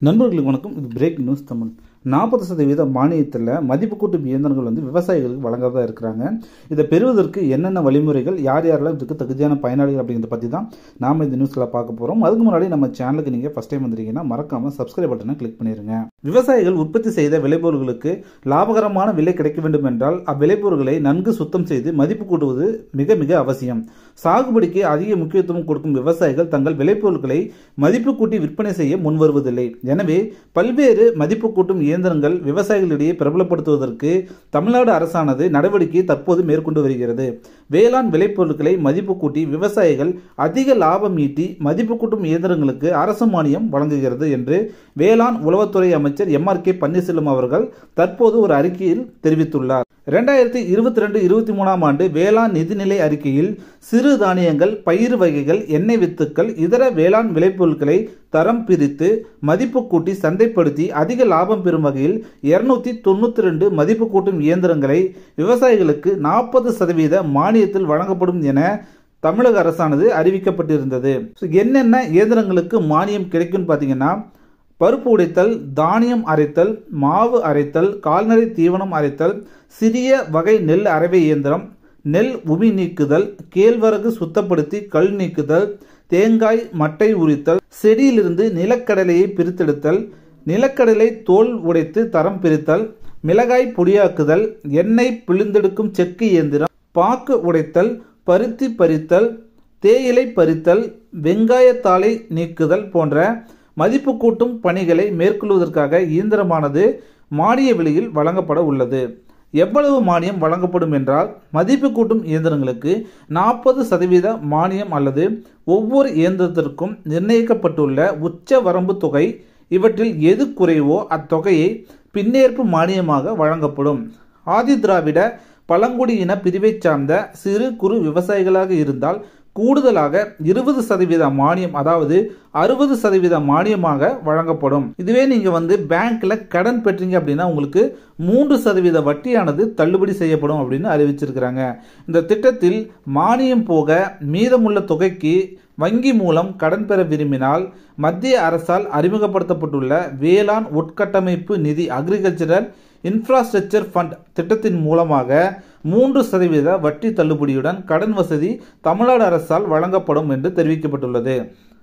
நண்பர்களுக்கு வணக்கம் இது பிரேக் நியூஸ் தமிழ் நாற்பது சதவீத மானியத்தில் மதிப்பு கூட்டும் இயந்திரங்கள் வந்து விவசாயிகளுக்கு வழங்கதா இருக்கிறாங்க இதை பெறுவதற்கு என்னென்ன வழிமுறைகள் யார் யாரெல்லாம் இதுக்கு தகுதியான பயனாளிகள் அப்படிங்கிறத பற்றி தான் நாம் இந்த நியூஸில் பார்க்க போகிறோம் அதுக்கு முன்னாடி நம்ம சேனலுக்கு நீங்கள் ஃபஸ்ட் டைம் வந்திருக்கீங்கன்னா மறக்காமல் சப்ஸ்கிரைப் பட்டனை கிளிக் பண்ணிடுங்க விவசாயிகள் உற்பத்தி செய்த விளைபொருட்களுக்கு லாபகரமான விலை கிடைக்க வேண்டும் என்றால் அவ்விளைபொருட்களை நன்கு சுத்தம் செய்து மதிப்பு கூட்டுவது மிக மிக அவசியம் சாகுபடிக்கு அதிக முக்கியத்துவம் கொடுக்கும் விவசாயிகள் தங்கள் விளைபொருட்களை மதிப்பு கூட்டி விற்பனை செய்ய முன்வருவதில்லை எனவே பல்வேறு மதிப்பு கூட்டும் இயந்திரங்கள் விவசாயிகளிடையே பிரபலப்படுத்துவதற்கு தமிழ்நாடு அரசானது நடவடிக்கையை தற்போது மேற்கொண்டு வருகிறது வேளாண் விளைபொருட்களை மதிப்பு கூட்டி விவசாயிகள் அதிக லாபம் ஈட்டி மதிப்பு கூட்டும் இயந்திரங்களுக்கு அரசு மானியம் வழங்குகிறது என்று வேளாண் உளவுத்துறை அமைச்சர் எம் ஆர் கே பன்னீர்செல்வம் அவர்கள் தற்போது ஒரு அறிக்கையில் தெரிவித்துள்ளார் இரண்டாயிரத்தி இருபத்தி ரெண்டு இருபத்தி மூணாம் ஆண்டு வேளாண் நிதிநிலை அறிக்கையில் சிறு தானியங்கள் பயிர் வகைகள் எண்ணெய் வித்துக்கள் இதர வேளாண் விளைபொருட்களை தரம் பிரித்து மதிப்பு கூட்டி சந்தைப்படுத்தி அதிக லாபம் பெறும் வகையில் இருநூத்தி தொண்ணூத்தி ரெண்டு மதிப்பு கூட்டும் இயந்திரங்களை விவசாயிகளுக்கு நாற்பது சதவீத மானியத்தில் வழங்கப்படும் என தமிழக அரசானது அறிவிக்கப்பட்டிருந்தது என்னென்ன இயந்திரங்களுக்கு மானியம் கிடைக்கும் பார்த்தீங்கன்னா பருப்பு உடைத்தல் தானியம் அரைத்தல் மாவு அரைத்தல் கால்நடை தீவனம் அரைத்தல் சிறிய வகை நெல் அரைவை இயந்திரம் நெல் உமி நீக்குதல் கேழ்வரகு சுத்தப்படுத்தி கல் நீக்குதல் தேங்காய் மட்டை உரித்தல் செடியிலிருந்து நிலக்கடலையை பிரித்தெடுத்தல் நிலக்கடலை தோல் உடைத்து தரம் பிரித்தல் மிளகாய் பொடியாக்குதல் எண்ணெய் பிழிந்தெடுக்கும் செக்கு இயந்திரம் பாக்கு உடைத்தல் பருத்தி பறித்தல் தேயிலை பறித்தல் வெங்காயத்தாளை நீக்குதல் போன்ற மதிப்பு கூட்டும் பணிகளை மேற்கொள்வதற்காக இயந்திரமானது மானிய விலையில் வழங்கப்பட உள்ளது எவ்வளவு மானியம் வழங்கப்படும் என்றால் மதிப்பு கூட்டும் இயந்திரங்களுக்கு நாற்பது சதவீத மானியம் அல்லது ஒவ்வொரு இயந்திரத்திற்கும் நிர்ணயிக்கப்பட்டுள்ள உச்ச வரம்பு தொகை இவற்றில் எது குறைவோ அத்தொகையை பின்னேற்பு மானியமாக வழங்கப்படும் ஆதி திராவிட பழங்குடியின பிரிவைச் சார்ந்த சிறு குறு விவசாயிகளாக இருந்தால் கூடுதலாக இருபது சதவீத மானியம் அதாவது அறுபது சதவீத மானியமாக வழங்கப்படும் இதுவே நீங்க வந்து பேங்க்ல கடன் பெற்றீங்க அப்படின்னா உங்களுக்கு மூன்று சதவீத வட்டியானது தள்ளுபடி செய்யப்படும் அப்படின்னு அறிவிச்சிருக்கிறாங்க இந்த திட்டத்தில் மானியம் போக மீதமுள்ள தொகைக்கு வங்கி மூலம் கடன் பெற விரும்பினால் மத்திய அரசால் அறிமுகப்படுத்தப்பட்டுள்ள வேளாண் உட்கட்டமைப்பு நிதி அக்ரிகல்ச்சரல் இன்ஃப்ராஸ்ட்ரக்சர் ஃபண்ட் திட்டத்தின் மூலமாக மூன்று சதவீத வட்டி தள்ளுபடியுடன் கடன் வசதி தமிழ்நாடு அரசால் வழங்கப்படும் என்று தெரிவிக்கப்பட்டுள்ளது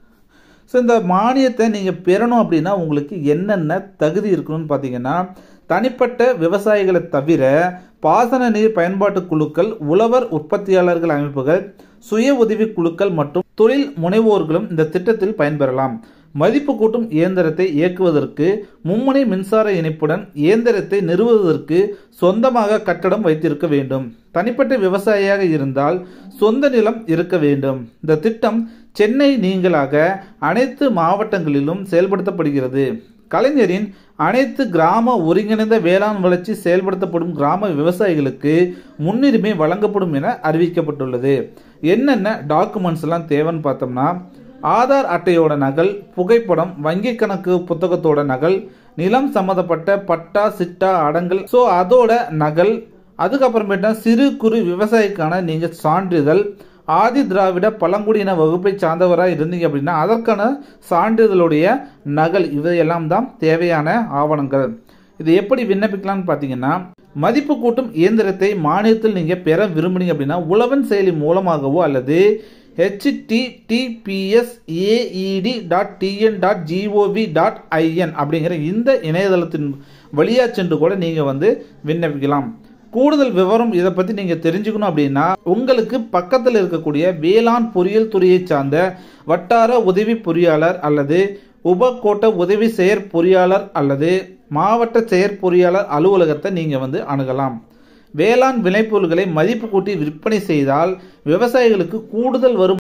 ஸோ இந்த மானியத்தை நீங்கள் பெறணும் அப்படின்னா உங்களுக்கு என்னென்ன தகுதி இருக்கணும்னு பார்த்தீங்கன்னா தனிப்பட்ட விவசாயிகளை தவிர பாசன நீர் பயன்பாட்டு குழுக்கள் உழவர் உற்பத்தியாளர்கள் அமைப்புகள் சுய உதவி குழுக்கள் மற்றும் தொழில் முனைவோர்களும் இந்த திட்டத்தில் பயன்பெறலாம் மதிப்பு கூட்டும் இயந்திரத்தை இயக்குவதற்கு மும்முனை மின்சார இணைப்புடன் இயந்திரத்தை நிறுவுவதற்கு சொந்தமாக கட்டடம் வைத்திருக்க வேண்டும் தனிப்பட்ட விவசாயியாக இருந்தால் சொந்த நிலம் இருக்க வேண்டும் இந்த திட்டம் சென்னை நீங்களாக அனைத்து மாவட்டங்களிலும் செயல்படுத்தப்படுகிறது கலைஞரின் அனைத்து கிராம ஒருங்கிணைந்த வேளாண் வளர்ச்சி செயல்படுத்தப்படும் கிராம விவசாயிகளுக்கு முன்னுரிமை வழங்கப்படும் என அறிவிக்கப்பட்டுள்ளது என்னென்ன டாக்குமெண்ட்ஸ் எல்லாம் தேவைன்னு பார்த்தோம்னா ஆதார் அட்டையோட நகல் புகைப்படம் வங்கி கணக்கு புத்தகத்தோட நகல் நிலம் சம்மந்தப்பட்ட பட்டா சிட்டா அடங்கல் ஸோ அதோட நகல் அதுக்கப்புறமேட்டா சிறு குறு விவசாயிக்கான நீங்கள் சான்றிதழ் ஆதி திராவிட பழங்குடியின வகுப்பை சார்ந்தவராக இருந்தீங்க அப்படின்னா அதற்கான சான்றிதழுடைய நகல் இவையெல்லாம் தான் தேவையான ஆவணங்கள் இது எப்படி விண்ணப்பிக்கலாம்னு பார்த்தீங்கன்னா மதிப்பு கூட்டும் இயந்திரத்தை மானியத்தில் நீங்கள் பெற விரும்புனீங்க அப்படின்னா உழவன் செயலி மூலமாகவோ அல்லது HTTPS AED dot TN dot GOV dot IN அப்படிங்கிற இந்த இணையதளத்தின் வழியாக சென்று கூட நீங்கள் வந்து விண்ணப்பிக்கலாம் கூடுதல் விவரம் இதை பற்றி நீங்கள் தெரிஞ்சுக்கணும் அப்படின்னா உங்களுக்கு பக்கத்தில் இருக்கக்கூடிய வேளாண் பொறியியல் துறையை சார்ந்த வட்டார உதவி பொறியாளர் அல்லது உபகோட்ட உதவி செயற்பொறியாளர் அல்லது மாவட்ட செயற்பொறியாளர் அலுவலகத்தை நீங்கள் வந்து அணுகலாம் வேளாண் விளைபொருட்களை மதிப்பு கூட்டி விற்பனை செய்தால் விவசாயிகளுக்கு கூடுதல் வரும்